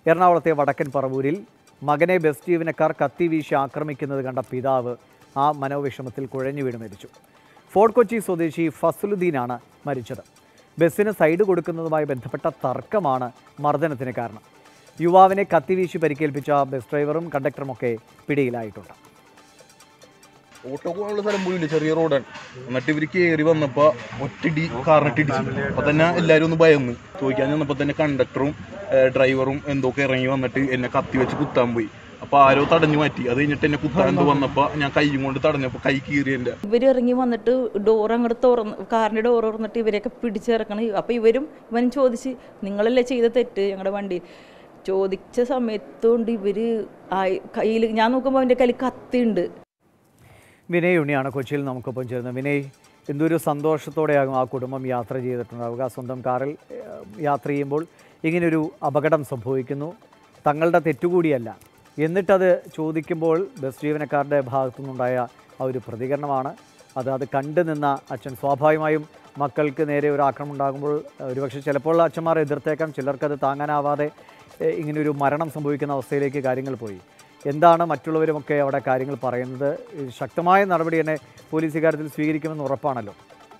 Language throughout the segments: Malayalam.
എറണാകുളത്തെ വടക്കൻ പറവൂരിൽ മകനെ ബസ് ജീവനക്കാർ കത്തിവീശി ആക്രമിക്കുന്നത് കണ്ട പിതാവ് ആ മനോവിഷമത്തിൽ കുഴഞ്ഞു വീണ് മരിച്ചു ഫോർട്ട് കൊച്ചി സ്വദേശി ഫസലുദ്ദീനാണ് മരിച്ചത് ബസ്സിന് സൈഡ് കൊടുക്കുന്നതുമായി ബന്ധപ്പെട്ട തർക്കമാണ് മർദ്ദനത്തിന് കാരണം യുവാവിനെ കത്തിവീശി പരിക്കേൽപ്പിച്ച ബസ് ഡ്രൈവറും കണ്ടക്ടറുമൊക്കെ പിടിയിലായിട്ടുണ്ട് ഓട്ടോ പോകാനുള്ള സ്ഥലം പോലും ഇല്ല ചെറിയ റോഡാണ് എന്നിട്ട് ഇവര് കയറി വന്നപ്പോ ഒറ്റടി കാറിനിട്ട് ഇടിച്ചു അപ്പൊ തന്നെ എല്ലാരും ഒന്ന് ഭയന്ന് ചോദിക്കാൻ ചെന്നപ്പോ തന്നെ കണ്ടക്ടറും ഏഹ്, ഡ്രൈവറും എന്തൊക്കെ ഇറങ്ങി വന്നിട്ട് എന്നെ കത്തി വെച്ച് കുത്താൻ പോയി അപ്പൊ ആരോ തടഞ്ഞു മാറ്റി അത് കഴിഞ്ഞിട്ട് എന്നെ കുത്താൻ എന്തോ വന്നപ്പോ ഞാൻ കൈ കൊണ്ട് തടഞ്ഞപ്പോ കൈ കീറി എന്റെ ഇവർ ഇറങ്ങി വന്നിട്ട് ഡോർ അങ്ങോട്ട് തുറന്ന് കാറിൻ്റെ ഡോർ തുറന്നിട്ട് ഇവരെയൊക്കെ പിടിച്ചിറക്കണം അപ്പോൾ ഇവരും ഇവനും ചോദിച്ച് നിങ്ങളല്ലേ ചെയ്ത തെറ്റ് ഞങ്ങളുടെ വണ്ടി ചോദിച്ച സമയത്തുകൊണ്ട് ഇവർ കയ്യിൽ ഞാൻ നോക്കുമ്പോൾ അവൻ്റെ കയ്യിൽ കത്തിയുണ്ട് വിനയ് ഉണ്ണിയാണ് കൊച്ചിയിൽ നമുക്കൊപ്പം ചേരുന്നത് വിനയ് എന്തൊരു സന്തോഷത്തോടെയാകും ആ കുടുംബം യാത്ര ചെയ്തിട്ടുണ്ടാവുക സ്വന്തം കാറിൽ ഏഹ്, യാത്ര ചെയ്യുമ്പോൾ ഇങ്ങനൊരു അപകടം സംഭവിക്കുന്നു തങ്ങളുടെ തെറ്റുകൂടിയല്ല എന്നിട്ടത് ചോദിക്കുമ്പോൾ ബസ് ജീവനക്കാരുടെ ഭാഗത്തു നിന്നുണ്ടായ ആ ഒരു പ്രതികരണമാണ് അത് അത് കണ്ടു നിന്ന അച്ഛൻ സ്വാഭാവികമായും മക്കൾക്ക് നേരെ ഒരു ആക്രമണം ഉണ്ടാകുമ്പോൾ ഏഹ്, ഒരുപക്ഷെ ചിലപ്പോൾ അച്ഛന്മാർ എതിർത്തേക്കാം ചിലർക്കത് താങ്ങാനാവാതെ ഏഹ്, ഇങ്ങനൊരു മരണം സംഭവിക്കുന്ന അവസ്ഥയിലേക്ക് കാര്യങ്ങൾ പോയി എന്താണ് മറ്റുള്ളവരുമൊക്കെ അവിടെ കാര്യങ്ങൾ പറയുന്നത് ഈ ശക്തമായ നടപടി തന്നെ പോലീസ് ഇക്കാര്യത്തിൽ സ്വീകരിക്കുമെന്ന് ഉറപ്പാണല്ലോ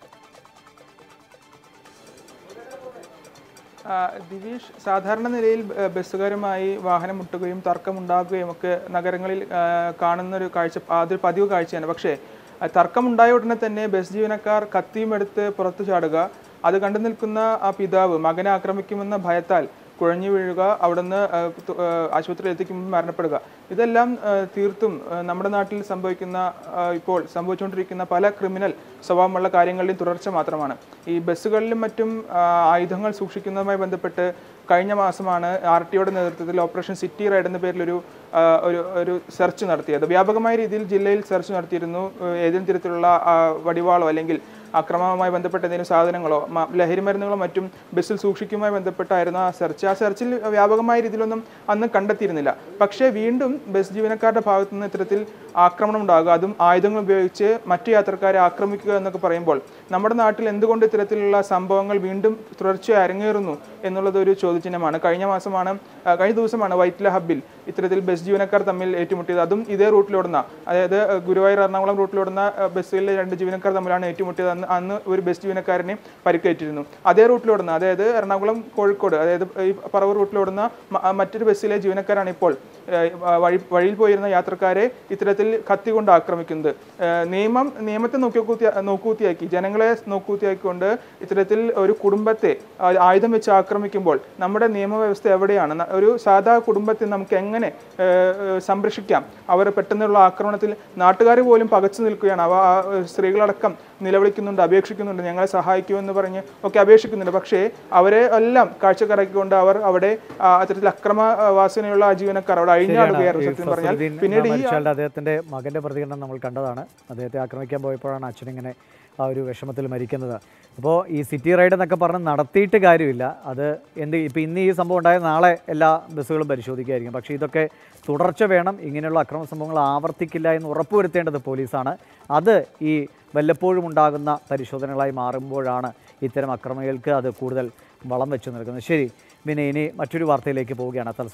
ആ, ദിവീഷ് സാധാരണ നിലയിൽ ബ- ബസ്സുകാരുമായി വാഹനം മുട്ടുകയും തർക്കമുണ്ടാകുകയും ഒക്കെ നഗരങ്ങളിൽ ആ, കാണുന്നൊരു കാഴ്ച അതൊരു പതിവ് കാഴ്ചയാണ് പക്ഷേ ആ, തർക്കമുണ്ടായ ഉടനെ തന്നെ ബസ് ജീവനക്കാർ കത്തിയും എടുത്ത് പുറത്തു ചാടുക അത് കണ്ടു നിൽക്കുന്ന ആ പിതാവ് മകനെ ആക്രമിക്കുമെന്ന ഭയത്താൽ കുഴഞ്ഞു വീഴുക അവിടുന്ന് ആ, തു- ആ, ആശുപത്രിയിൽ എത്തിക്കുമ്പോൾ മരണപ്പെടുക ഇതെല്ലാം ആ, തീർത്തും ആ, നമ്മുടെ നാട്ടിൽ സംഭവിക്കുന്ന ആ, ഇപ്പോൾ സംഭവിച്ചുകൊണ്ടിരിക്കുന്ന പല ക്രിമിനൽ സ്വഭാവമുള്ള കാര്യങ്ങളുടെയും തുടർച്ച മാത്രമാണ് ഈ ബസ്സുകളിലും മറ്റും ആ, ആയുധങ്ങൾ സൂക്ഷിക്കുന്നതുമായി ബന്ധപ്പെട്ട് കഴിഞ്ഞ മാസമാണ് ആർ ടിയുടെ നേതൃത്വത്തിൽ ഓപ്പറേഷൻ സിറ്റി റൈഡ് എന്ന പേരിലൊരു ആ, ഒരു ഒരു സെർച്ച് നടത്തിയത് വ്യാപകമായ രീതിയിൽ ജില്ലയിൽ സെർച്ച് നടത്തിയിരുന്നു ഏഹ് ഏതെങ്കിലും തരത്തിലുള്ള ആ, വടിവാളോ അല്ലെങ്കിൽ അക്രമവുമായി ബന്ധപ്പെട്ട എന്തെങ്കിലും സാധനങ്ങളോ മ- ലഹരി മരുന്നുകളോ മറ്റും ബസ്സിൽ സൂക്ഷിക്കുമായി ബന്ധപ്പെട്ടായിരുന്നു ആ സെർച്ച് ആ സെർച്ചിൽ വ്യാപകമായ രീതിയിലൊന്നും അന്ന് കണ്ടെത്തിയിരുന്നില്ല പക്ഷേ വീണ്ടും ബസ് ജീവനക്കാരുടെ ഭാഗത്തു നിന്ന് ഇത്തരത്തിൽ ആക്രമണം ഉണ്ടാകുക അതും ആയുധങ്ങൾ ഉപയോഗിച്ച് മറ്റു യാത്രക്കാരെ ആക്രമിക്കുക എന്നൊക്കെ പറയുമ്പോൾ നമ്മുടെ നാട്ടിൽ എന്തുകൊണ്ട് ഇത്തരത്തിലുള്ള സംഭവങ്ങൾ വീണ്ടും തുടർച്ചയായി അരങ്ങേറുന്നു എന്നുള്ളത് ഒരു ചോദ്യചിഹ്നമാണ് കഴിഞ്ഞ മാസമാണ് ആ, കഴിഞ്ഞ ദിവസമാണ് വൈറ്റില ഹബ്ബിൽ ഇത്തരത്തിൽ ബസ് ജീവനക്കാർ തമ്മിൽ ഏറ്റുമുട്ടിയത് അതും ഇതേ റൂട്ടിലോടുന്ന അതായത് ആ, ഗുരുവായൂർ എറണാകുളം റൂട്ടിലോടുന്ന ആ, ബസ്സിലെ രണ്ട് ജീവനക്കാർ തമ്മിലാണ് ഏറ്റുമുട്ടിയത് അന്ന് അന്ന് ഒരു ബസ് ജീവനക്കാരനെ പരിക്കേറ്റിരുന്നു അതേ റൂട്ടിലോടുന്ന അതായത് എറണാകുളം കോഴിക്കോട് അതായത് ഈ പറവൂർ റൂട്ടിലോടുന്ന മ- ആ, മറ്റൊരു ബസ്സിലെ ജീവനക്കാരാണ് ഇപ്പോൾ ആ, വഴി വഴിയിൽ പോയിരുന്ന യാത്രക്കാരെ ഇത്തരത്തിൽ കത്തി കൊണ്ട് ആക്രമിക്കുന്നത് ആ, നിയമം നിയമത്തെ നോക്കൂത്തി നോക്കൂത്തിയാക്കി ജനങ്ങളെ നോക്കൂത്തിയാക്കിക്കൊണ്ട് ഇത്തരത്തിൽ ഒരു കുടുംബത്തെ ആ, ആയുധം വെച്ച് ആക്രമിക്കുമ്പോൾ നമ്മുടെ നിയമവ്യവസ്ഥ എവിടെയാണ് ന- ഒരു സാധാ കുടുംബത്തെ നമുക്ക് എങ്ങനെ ആ, ആ, സംരക്ഷിക്കാം അവർ പെട്ടെന്നുള്ള ആക്രമണത്തിൽ നാട്ടുകാർ പോലും പകച്ചു നിൽക്കുകയാണ് അവ ആ, സ്ത്രീകളടക്കം നിലവിളിക്കുന്നുണ്ട് അപേക്ഷിക്കുന്നുണ്ട് ഞങ്ങളെ സഹായിക്കുമെന്ന് പറഞ്ഞ് ഒക്കെ അപേക്ഷിക്കുന്നുണ്ട് പക്ഷേ അവരെ എല്ലാം കാഴ്ചക്കാരാക്കിക്കൊണ്ട് അവർ അവിടെ ആ, അത്തരത്തിൽ അക്രമ ആ, വാസനയുള്ള ആ ജീവനക്കാർ അവിടെ അഴിഞ്ഞാടുകയായിരുന്നു ഈ സത്യം പറഞ്ഞാൽ ഫസലുദ്ദീൻ പിന്നീട് ഈ മരിച്ചയാളുടെ അദ്ദേഹത്തിന്റെ മകന്റെ പ്രതികരണം നമ്മൾ കണ്ടതാണ് അദ്ദേഹത്തെ ആക്രമിക്കാൻ പോയപ്പോഴാണ് അച്ഛൻ ഇങ്ങനെ ആ ഒരു വിഷമത്തിൽ മരിക്കുന്നത് അപ്പോൾ ഈ സിറ്റി റൈഡ് എന്നൊക്കെ പറഞ്ഞ് നടത്തിയിട്ട് കാര്യമില്ല അത് എന്ത് ഇപ്പം ഇന്ന് ഈ സംഭവം ഉണ്ടായ നാളെ എല്ലാ ബസ്സുകളും പരിശോധിക്കുകയായിരിക്കും പക്ഷേ ഇതൊക്കെ തുടർച്ച വേണം ഇങ്ങനെയുള്ള അക്രമ സംഭവങ്ങൾ ആവർത്തിക്കില്ല എന്ന് ഉറപ്പുവരുത്തേണ്ടത് പോലീസാണ് അത് ഈ വല്ലപ്പോഴും ഉണ്ടാകുന്ന പരിശോധനകളായി മാറുമ്പോഴാണ് ഇത്തരം അക്രമികൾക്ക് അത് കൂടുതൽ വളം വെച്ച് നൽകുന്നത് ശരി പിന്നെ ഇനി മറ്റൊരു വാർത്തയിലേക്ക് പോവുകയാണ് തത്സമയം